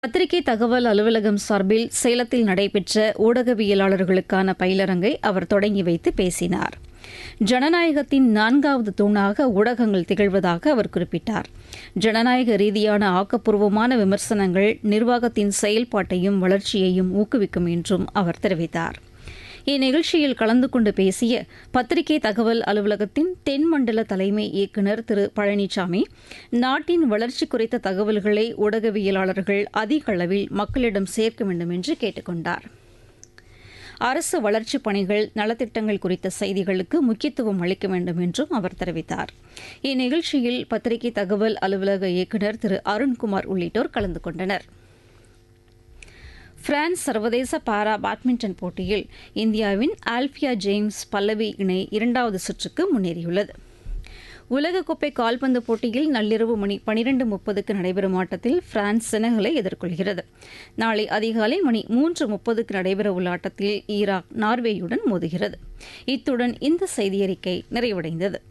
பத்திரிகை தகவல் அலுவலகம் சார்பில் சேலத்தில் நடைபெற்ற ஊடகவியலாளர்களுக்கான பயிலரங்கை அவர் தொடங்கி வைத்து பேசினார் ஜனநாயகத்தின் நான்காவது தூணாக ஊடகங்கள் திகழ்வதாக அவர் குறிப்பிட்டார் ஜனநாயக ரீதியான ஆக்கப்பூர்வமான விமர்சனங்கள் நிர்வாகத்தின் செயல்பாட்டையும் வளர்ச்சியையும் ஊக்குவிக்கும் என்றும் அவர் தெரிவித்தார் இந்நிகழ்ச்சியில் கலந்து கொண்டு பேசிய பத்திரிகை தகவல் அலுவலகத்தின் தென்மண்டல தலைமை இயக்குநர் திரு பழனிசாமி நாட்டின் வளர்ச்சி குறித்த தகவல்களை ஊடகவியலாளர்கள் அதிக அளவில் மக்களிடம் சேர்க்க வேண்டும் என்று கேட்டுக் கொண்டார் அரசு வளர்ச்சிப் பணிகள் நலத்திட்டங்கள் குறித்த செய்திகளுக்கு முக்கியத்துவம் அளிக்க வேண்டும் என்றும் அவர் தெரிவித்தார் இந்நிகழ்ச்சியில் பத்திரிகை தகவல் அலுவலக இயக்குநர் திரு அருண்குமார் உள்ளிட்டோர் கலந்து கொண்டனர் பிரான்ஸ் சர்வதேச பாரா பேட்மிண்டன் போட்டியில் இந்தியாவின் ஆல்பியா ஜேம்ஸ் பல்லவி இணை இரண்டாவது சுற்றுக்கு முன்னேறியுள்ளது உலகக்கோப்பை கால்பந்து போட்டியில் நள்ளிரவு மணி பனிரெண்டு முப்பதுக்கு நடைபெறும் ஆட்டத்தில் பிரான்ஸ் செனகலை எதிர்கொள்கிறது நாளை அதிகாலை மணி மூன்று முப்பதுக்கு நடைபெறவுள்ள ஆட்டத்தில் ஈராக் நார்வேயுடன் மோதுகிறது இத்துடன் இந்த செய்தியறிக்கை நிறைவடைந்தது